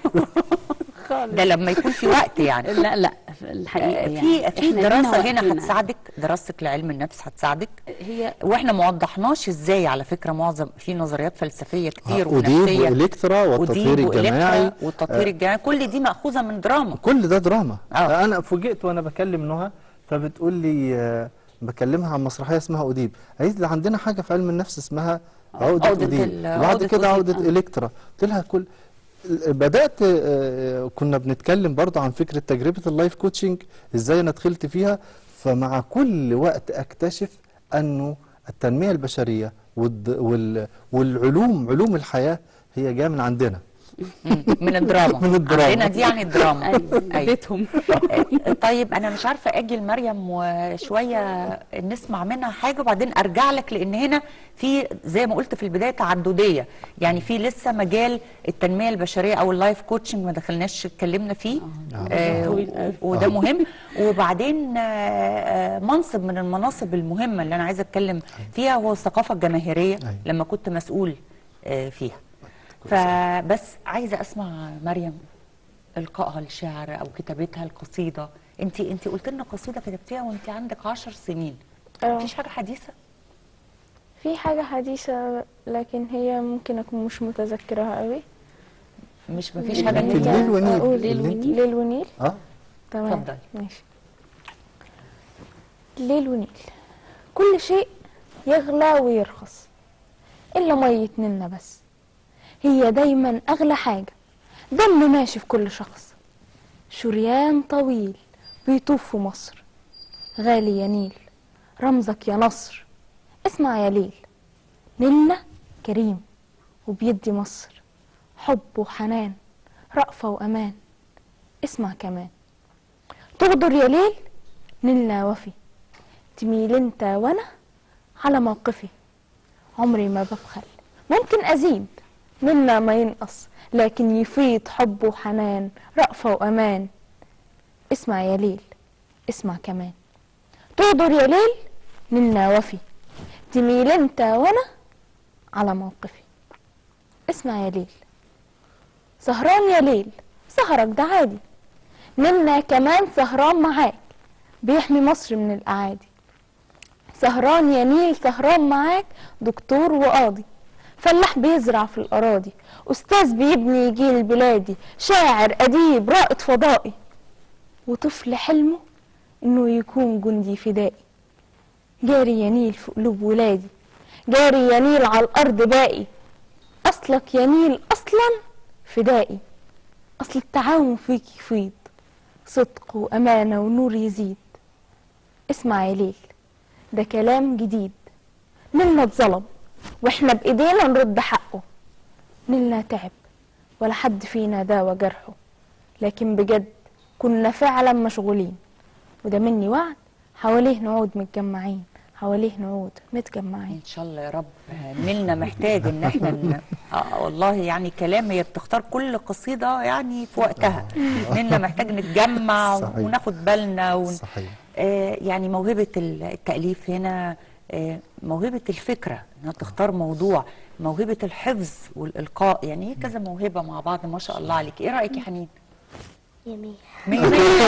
ده لما يكون في وقت يعني لا لا الحقيقه آه، يعني في في إحنا لينا دراسة هنا وقتنا. هتساعدك دراستك لعلم النفس هتساعدك هي واحنا ما وضحناش ازاي على فكرة معظم في نظريات فلسفية كتير أوديب ونفسية وإلكترا والتطوير أوديب وإلكترا الجماعي والتطوير الجماعي كل دي مأخوذة من دراما كل ده دراما آه. انا فوجئت وانا بكلم نهى فبتقول لي آه، بكلمها عن مسرحيه اسمها اوديب قالت لي عندنا حاجه في علم النفس اسمها عقده عقدة اوديب ال- وبعد عقدة كده أوديب، عقده آه. الكترا قلت لها كل بدات آه، كنا بنتكلم برضه عن فكره تجربه اللايف كوتشنج ازاي انا دخلت فيها فمع كل وقت اكتشف انه التنميه البشريه والد- وال- والعلوم علوم الحياه هي جايه من عندنا مم، من الدراما من الدراما. عندنا دي يعني الدراما أيوة، أيوة. بيتهم آه، طيب انا مش عارفه اجي لمريم وشويه نسمع منها حاجه وبعدين ارجع لك لان هنا في زي ما قلت في البدايه تعدديه يعني في لسه مجال التنميه البشريه او اللايف كوتشنج ما دخلناش اتكلمنا فيه آه طويل أوي. وده مهم وبعدين آه، آه، منصب من المناصب المهمه اللي انا عايزه اتكلم فيها هو الثقافه الجماهيريه أيوة. لما كنت مسؤول آه، فيها فبس عايزه اسمع مريم القائها الشعر او كتابتها القصيده انت انت قلت لنا قصيده كتبتيها وانت عندك عشر سنين اه مفيش حاجه حديثه في حاجة حديثة لكن هي ممكن أكون مش متذكرها قوي مش مفيش مم. حاجه في انت الليل ونيل أقول ليل اللي- ونيل. ليل ونيل اه تمام اتفضلي. ماشي ليل ونيل كل شيء يغلى ويرخص إلا مية نيلنا بس هي دايما أغلى حاجة دم ماشي في كل شخص شريان طويل بيطوف في مصر غالي يا نيل رمزك يا نصر اسمع يا ليل نيلنا كريم وبيدي مصر حب وحنان رأفة وأمان اسمع كمان تغدر يا ليل نيلنا وفي تميل انت وانا على موقفي عمري ما ببخل ممكن ازيد منا ما ينقص لكن يفيض حب وحنان رأفة وأمان اسمع يا ليل اسمع كمان تقدر يا ليل ننا وفي تميل انت وانا على موقفي اسمع يا ليل سهران يا ليل سهرك ده عادي ننا كمان سهران معاك بيحمي مصر من الأعادي سهران يا نيل سهران معاك دكتور وقاضي فلاح بيزرع في الأراضي أستاذ بيبني جيل بلادي شاعر أديب رائد فضائي وطفل حلمه إنه يكون جندي فدائي جاري يا نيل في قلوب ولادي جاري يا نيل على الأرض باقي أصلك يا نيل أصلا فدائي أصل التعاون فيك يفيض صدق وأمانة ونور يزيد اسمع يا ليل ده كلام جديد نيلنا اتظلم واحنا بإيدينا نرد حقه نيلنا تعب ولا حد فينا داوى جرحه لكن بجد كنا فعلا مشغولين وده مني وعد حواليه نعود متجمعين حواليه نعود متجمعين ان شاء الله يا رب نيلنا محتاج ان احنا ن... آه والله يعني كلام هي بتختار كل قصيده يعني في وقتها نيلنا محتاج نتجمع صحيح. وناخد بالنا ون... صحيح آه يعني موهبه ال- التاليف هنا آه موهبه الفكره انها تختار موضوع موهبه الحفظ والالقاء يعني هي كذا موهبه مع بعض ما شاء الله عليك ايه رايك يا حنين جميل مية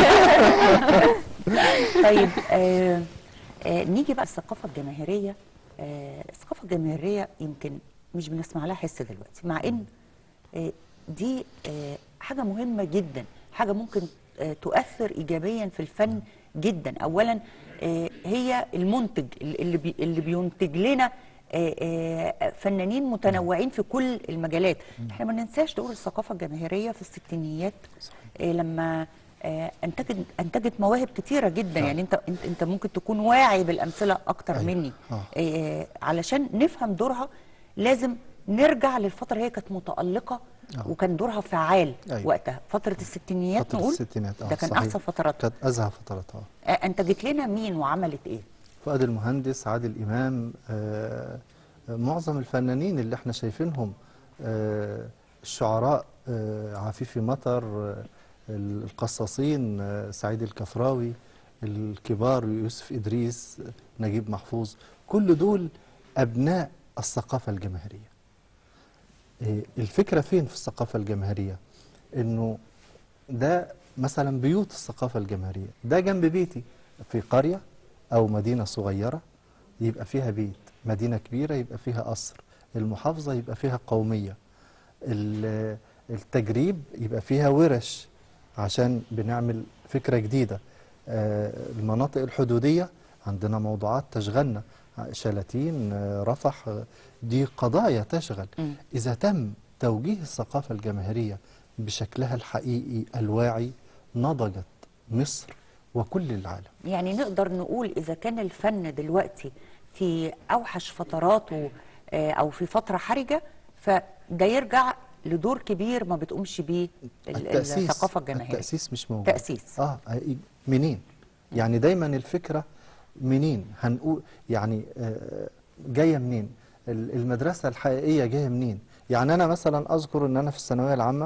مية. طيب آه آه نيجي بقى الثقافة الجماهيرية آه الثقافة الجماهيرية يمكن مش بنسمع لها حس دلوقتي مع ان آه دي آه حاجة مهمة جدا حاجة ممكن آه تؤثر إيجابيا في الفن جدا أولا آه هي المنتج اللي, بي اللي بينتج لنا آه، آه، فنانين متنوعين في كل المجالات احنا ما ننساش دور الثقافة الجماهيرية في الستينيات آه، لما آه، انتجت انتجت مواهب كتيره جدا نعم. يعني انت انت انت ممكن تكون واعي بالامثله اكتر أيوة. مني آه. آه، علشان نفهم دورها لازم نرجع للفتره هي كانت متالقه آه. وكان دورها فعال أيوة. وقتها فتره الستينيات فترة نقول الستينات اه ده كان صحيح. احسن فترات كانت أزهى فتراتها آه، انتجت لنا مين وعملت ايه فؤاد المهندس عادل إمام آه، آه، معظم الفنانين اللي احنا شايفينهم آه، الشعراء آه، عفيفي مطر آه، القصاصين آه، سعيد الكفراوي الكبار يوسف إدريس آه، نجيب محفوظ كل دول أبناء الثقافة الجماهيرية آه، الفكرة فين في الثقافة الجماهيرية إنه ده مثلا بيوت الثقافة الجماهيرية ده جنب بيتي في قرية أو مدينة صغيرة يبقى فيها بيت مدينة كبيرة يبقى فيها قصر المحافظة يبقى فيها قومية ال- التجريب يبقى فيها ورش عشان بنعمل فكرة جديدة آه، المناطق الحدودية عندنا موضوعات تشغلنا شلاتين آه، رفح آه، دي قضايا تشغل مم. إذا تم توجيه الثقافة الجماهيرية بشكلها الحقيقي الواعي نضجت مصر وكل العالم يعني نقدر نقول إذا كان الفن دلوقتي في أوحش فتراته آه، أو في فترة حرجة فده يرجع لدور كبير ما بتقومش بيه ال- الثقافة الجماهيرية التأسيس مش موجود تأسيس اه منين يعني دايما الفكرة منين هنقول يعني آه، جاية منين ال- المدرسة الحقيقية جاية منين يعني أنا مثلا أذكر أن أنا في الثانوية العامة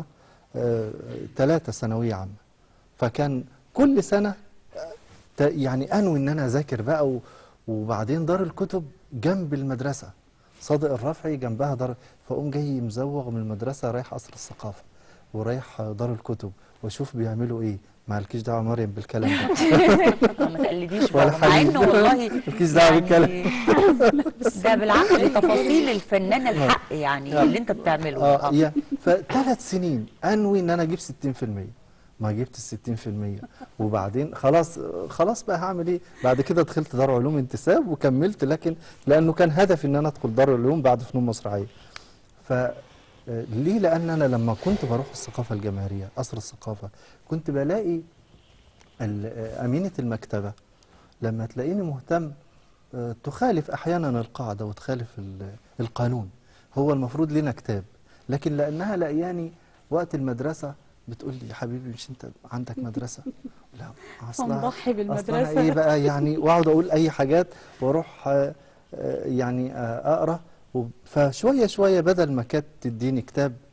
ثلاثة ثانوية عامة فكان كل سنة آه، ت- يعني أنوي أن أنا أذاكر بقى و- وبعدين دار الكتب جنب المدرسة صادق الرفعي جنبها دار فأقوم جاي مزوغ من المدرسة رايح قصر الثقافة ورايح دار الكتب واشوف بيعملوا ايه مالكيش دعوه مريم بالكلام ده ما تقلديش ولا بقى مع انه حبيبي. والله مالكيش دعوة بالكلام. ده بالعكس تفاصيل الفنان الحق يعني اللي انت بتعمله اه يعني فثلاث سنين انوي ان انا اجيب 60% ما جبت ال 60% وبعدين خلاص خلاص بقى هعمل ايه بعد كده دخلت دار علوم انتساب وكملت لكن لانه كان هدفي ان انا ادخل دار العلوم بعد فنون مسرحيه ف آه، ليه لان انا لما كنت بروح الثقافه الجماهيريه قصر الثقافه كنت بلاقي ال- آه، امينه المكتبه لما تلاقيني مهتم آه، تخالف احيانا القاعده وتخالف ال- القانون هو المفروض لنا كتاب لكن لانها لاقياني وقت المدرسه بتقول لي يا حبيبي مش انت عندك مدرسه لا اصلا هنضحي بالمدرسة. ايه بقى يعني واقعد اقول اي حاجات واروح آه، آه، يعني آه، اقرا وب- فشويه شويه بدل ما كانت تديني كتاب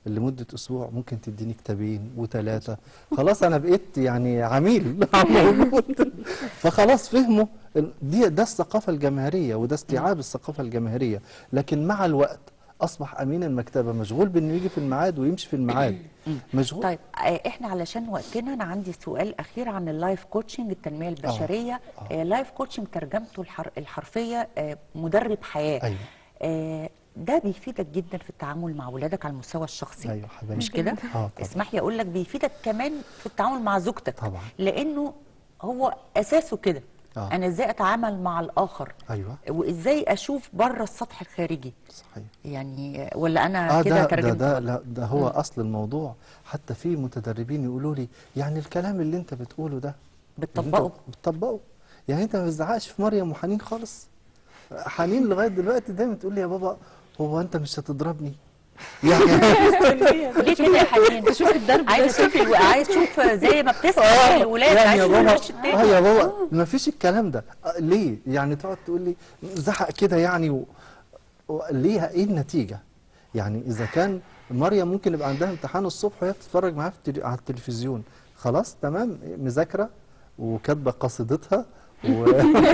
لمده اسبوع ممكن تديني كتابين وثلاثه خلاص انا بقيت يعني عميل موجود فخلاص فهموا ال- دي ده الثقافه الجماهيريه وده استيعاب الثقافه الجماهيريه لكن مع الوقت اصبح امين المكتبه مشغول بانه يجي في الميعاد ويمشي في الميعاد مشغول طيب آه، احنا علشان وقتنا انا عندي سؤال اخير عن اللايف كوتشنج التنميه البشريه آه. لايف كوتشنج ترجمته الحر الحرفيه آه، مدرب حياه ايوه آه، ده بيفيدك جدا في التعامل مع ولادك على المستوى الشخصي ايوه حبايبي مش كده اه طبعا اسمح لي اقول لك بيفيدك كمان في التعامل مع زوجتك طبعا لانه هو اساسه كده آه. انا ازاي اتعامل مع الاخر ايوه وازاي اشوف بره السطح الخارجي صحيح يعني ولا انا اه كده ده ده ترجمت ده لا ده هو مم. اصل الموضوع حتى في متدربين يقولوا لي يعني الكلام اللي انت بتقوله ده بتطبقه انت بتطبقه يعني انت ما بتزعقش في مريم وحنين خالص حنين لغايه دلوقتي دايما تقول لي يا بابا هو انت مش هتضربني يعني ليه كده يا حنين شوف الضرب عايز ده اشوف الو... عايز اشوف زي ما بتسمع اه الولاد يعني عايز يا اشوف بابا الوش اه التاني يا بابا ما فيش الكلام ده آه، ليه يعني تقعد تقول لي زحق كده يعني و... و... ليه ايه النتيجه يعني اذا كان مريم ممكن يبقى عندها امتحان الصبح وهي بتتفرج معاه في التلي... على التلفزيون خلاص تمام مذاكره وكاتبه قصيدتها و...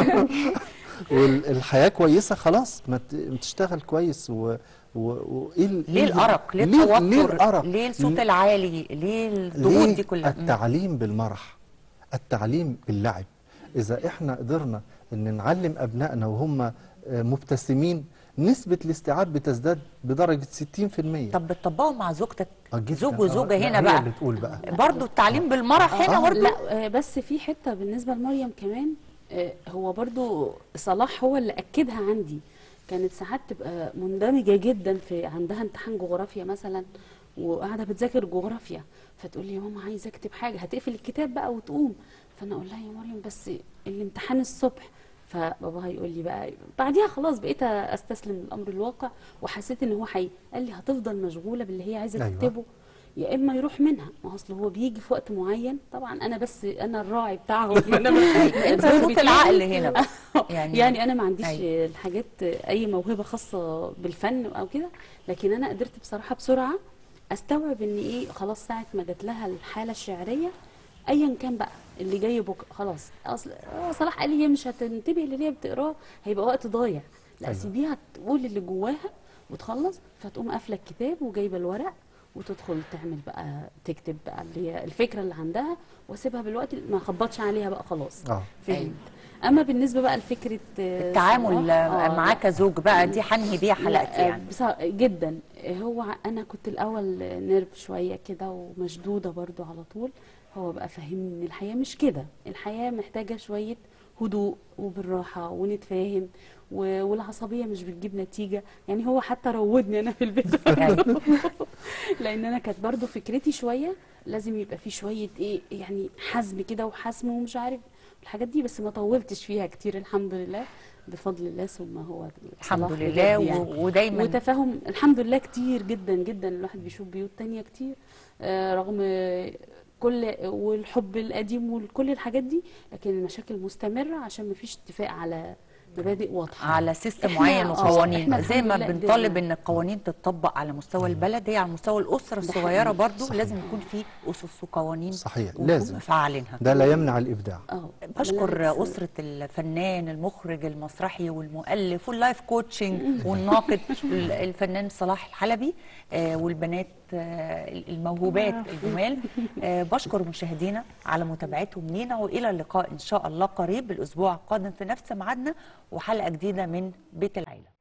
والحياه كويسه خلاص ما ت- تشتغل كويس و... و... وايه ال- ليه إيه الارق ليه ليه, التوتر ليه الارق ليه الصوت ليه- العالي ليه الضغوط ليه دي كلها مم. التعليم بالمرح التعليم باللعب اذا احنا قدرنا ان نعلم ابنائنا وهم آه، مبتسمين نسبة الاستيعاب بتزداد بدرجة 60% طب بتطبقه مع زوجتك آه، جداً. زوج وزوجه آه، لا، هنا هي بقى اللي تقول بقى برضو التعليم بالمرح هنا آه، برضو لا آه، بس في حته بالنسبه لمريم كمان آه، هو برضو صلاح هو اللي اكدها عندي كانت ساعات تبقى مندمجه جدا في عندها امتحان جغرافيا مثلا وقاعده بتذاكر جغرافيا فتقول لي يا ماما عايزه اكتب حاجه هتقفل الكتاب بقى وتقوم فانا اقول لها يا مريم بس الامتحان الصبح فباباها يقول لي بقى بعديها خلاص بقيت استسلم للامر الواقع وحسيت ان هو حي قال لي هتفضل مشغوله باللي هي عايزه أيوة. تكتبه يا اما يروح منها ما هو اصل هو بيجي في وقت معين طبعا انا بس انا الراعي بتاعهم انا انت الدور صوت بتاعي. العقل هنا بقى يعني, يعني- يعني انا ما عنديش أيوة. الحاجات اي موهبه خاصه بالفن او كده لكن انا قدرت بصراحه بسرعه استوعب ان ايه خلاص ساعه ما جات لها الحاله الشعريه ايا كان بقى اللي جاي بكره خلاص اصل هو صلاح قال لي هي مش هتنتبه للي هي بتقراه هيبقى وقت ضايع لا أيوة. سيبيها تقول اللي جواها وتخلص فتقوم قافله الكتاب وجايبه الورق وتدخل تعمل بقى تكتب بقى اللي هي الفكره اللي عندها واسيبها بالوقت ما اخبطش عليها بقى خلاص اه فهمت اما بالنسبه بقى لفكره آه، التعامل صلاح، آه، معاه كزوج بقى دي حنهي بيها لا، حلقتي آه، يعني بصراحة جدا هو ع- انا كنت الاول نيرف شويه كده ومشدوده برضو على طول هو بقى فهمني ان الحياه مش كده الحياه محتاجه شويه هدوء وبالراحه ونتفاهم و- والعصبيه مش بتجيب نتيجه يعني هو حتى روضني انا في البيت أيوة. لان انا كانت برضو فكرتي شويه لازم يبقى في شويه ايه يعني حزم كده وحسم ومش عارف الحاجات دي بس ما طولتش فيها كتير الحمد لله بفضل الله ثم هو الحمد صلاح لله بجد يعني. و- ودايما وتفاهم الحمد لله كتير جدا جدا الواحد بيشوف بيوت تانية كتير آه، رغم كل والحب القديم وكل الحاجات دي لكن المشاكل مستمرة عشان مفيش اتفاق على مبادئ واضحة على سيستم إحنا- معين آه، وقوانين إحنا زي ما الحمد لله بنطالب قدرنا. ان القوانين تتطبق على مستوى البلد هي على مستوى الاسره ده الصغيره حقيقي. برضو صحيح. لازم يكون في اسس وقوانين صحيح ونكون لازم فعالينها ده لا يمنع الابداع اه بشكر بالعكس. أسرة الفنان المخرج المسرحي والمؤلف واللايف كوتشنج والناقد ال- الفنان صلاح الحلبي آه، والبنات آه، الموهوبات الجمال آه، بشكر مشاهدينا على متابعتهم لينا وإلى اللقاء إن شاء الله قريب الأسبوع القادم في نفس ميعادنا وحلقة جديدة من بيت العيلة